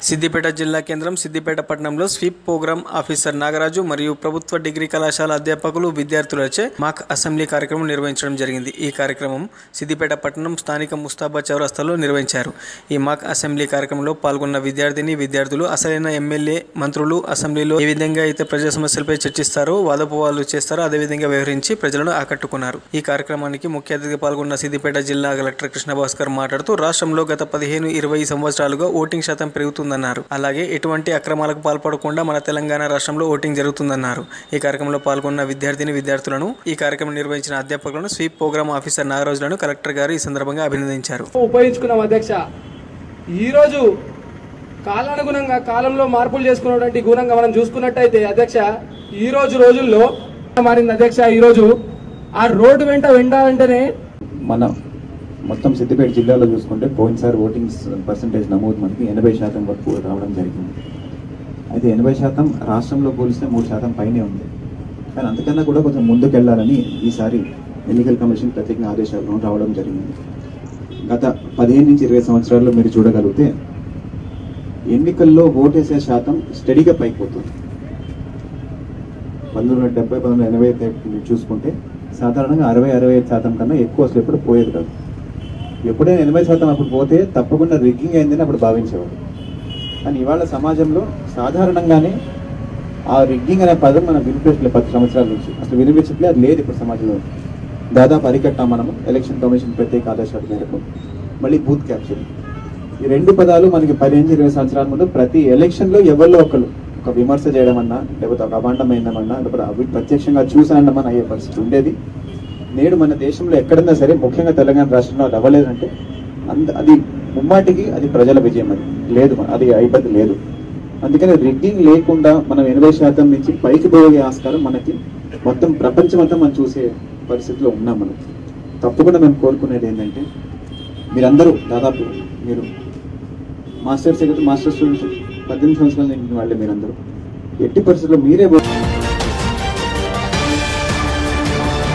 సిద్దిపేట జిల్లా కేంద్రం సిద్దిపేట పట్టణంలో స్వీప్ ప్రోగ్రాం ఆఫీసర్ నాగరాజు మరియు ప్రభుత్వ డిగ్రీ కళాశాల అధ్యాపకులు విద్యార్థులచే మాక్ అసెంబ్లీ కార్యక్రమం నిర్వహించడం జరిగింది ఈ కార్యక్రమం సిద్దిపేట పట్టణం స్థానిక ముస్తాబా చౌరస్తాలో నిర్వహించారు ఈ మాక్ అసెంబ్లీ కార్యక్రమంలో పాల్గొన్న విద్యార్థిని విద్యార్థులు అసలైన ఎమ్మెల్యే మంత్రులు అసెంబ్లీలో ఏ విధంగా అయితే ప్రజా సమస్యలపై చర్చిస్తారో వాదోపవాదాలు చేస్తారో అదేవిధంగా వ్యవహరించి ప్రజలను ఆకట్టుకున్నారు ఈ కార్యక్రమానికి ముఖ్య అతిథిగా పాల్గొన్న సిద్దిపేట జిల్లా కలెక్టర్ కృష్ణ భాస్కర్ మాట్లాడుతూ రాష్ట్రంలో గత పదిహేను ఇరవై సంవత్సరాలుగా ఓటింగ్ శాతం పెరుగుతుందన్నారు అలాగే ఎటువంటి అక్రమాలకు పాల్పడకుండా మన తెలంగాణ రాష్ట్రంలో ఓటింగ్ జరుగుతుందన్నారు ఈ కార్యక్రమంలో పాల్గొన్న విద్యార్థిని విద్యార్థులను ఈ కార్యక్రమం నిర్వహించిన అధ్యాపకులను స్వీప్ ప్రోగ్రామ్ ఆఫీసర్ నాగరాజులను కలెక్టర్ గారు ఈ సందర్భంగా అభినందించారు ఉపయోగించుకున్నాం అధ్యక్ష ఈరోజు కాలానుగుణంగా కాలంలో మార్పులు చేసుకున్నటువంటి గుణంగా మనం చూసుకున్నట్టయితే అధ్యక్ష ఈ రోజు రోజుల్లో మారింది అధ్యక్ష ఈ రోజు ఆ రోడ్డు వెంట వెంట వెంటనే మన మొత్తం సిద్దిపేట జిల్లాలో చూసుకుంటే పోయినసారి ఓటింగ్ పర్సంటేజ్ నమోదు మనకి ఎనభై శాతం వరకు రావడం జరిగింది అయితే ఎనభై శాతం రాష్ట్రంలో పోలిస్తే మూడు శాతం పైనే ఉంది కానీ అంతకన్నా కూడా కొంచెం ముందుకెళ్లాలని ఈసారి ఎన్నికల కమిషన్ ప్రత్యేక ఆదేశాలు రావడం జరిగింది గత పదిహేను నుంచి ఇరవై సంవత్సరాల్లో మీరు చూడగలిగితే ఎన్నికల్లో ఓటేసే శాతం స్టడీగా పైపోతుంది పంతొమ్మిది వందల డెబ్బై పంతొమ్మిది వందల ఎనభై అయితే మీరు చూసుకుంటే సాధారణంగా అరవై అరవై ఐదు శాతం కన్నా ఎక్కువ అసలు ఎప్పుడు పోయేది కాదు ఎప్పుడైనా ఎనభై శాతం అప్పుడు పోతే తప్పకుండా రిగ్గింగ్ అయిందని అప్పుడు భావించేవాడు కానీ ఇవాళ సమాజంలో సాధారణంగానే ఆ రిగ్గింగ్ అనే పదం మనం వినిపించలేదు పది సంవత్సరాల నుంచి అసలు వినిపించట్లే అది లేదు ఇప్పుడు సమాజంలో దాదాపు అరికట్టాం మనము ఎలక్షన్ కమిషన్ ప్రత్యేక ఆదేశాల మేరకు మళ్ళీ బూత్ క్యాప్చర్ ఈ రెండు పదాలు మనకి పదిహేను ఇరవై సంవత్సరాల ముందు ప్రతి ఎలక్షన్లో ఎవరిలో ఒకరు ఒక విమర్శ చేయడం అన్నా లేకపోతే ఒక అభాండం అయిందమన్నా లేకపోతే అవి ప్రత్యక్షంగా చూసానమని అయ్యే పరిస్థితి ఉండేది నేడు మన దేశంలో ఎక్కడన్నా సరే ముఖ్యంగా తెలంగాణ రాష్ట్రంలో అది అవ్వలేదంటే అంత అది ముమ్మాటికి అది ప్రజల విజయం అది లేదు మన- అది ఇబ్బంది లేదు అందుకని రిగ్గింగ్ లేకుండా మనం ఎనభై శాతం నుంచి పైకి పోయే ఆస్కారం మనకి మొత్తం ప్రపంచం అంతా మనం చూసే పరిస్థితిలో ఉన్నాం మనం తప్పకుండా మేము కోరుకునేది ఏంటంటే మీరందరూ దాదాపు మీరు మాస్టర్స్ మాస్టర్ స్టూడెంట్స్ పద్దెనిమిది సంవత్సరాలు నిండిన వాళ్ళే మీరందరూ ఎట్టి పరిస్థితుల్లో మీరే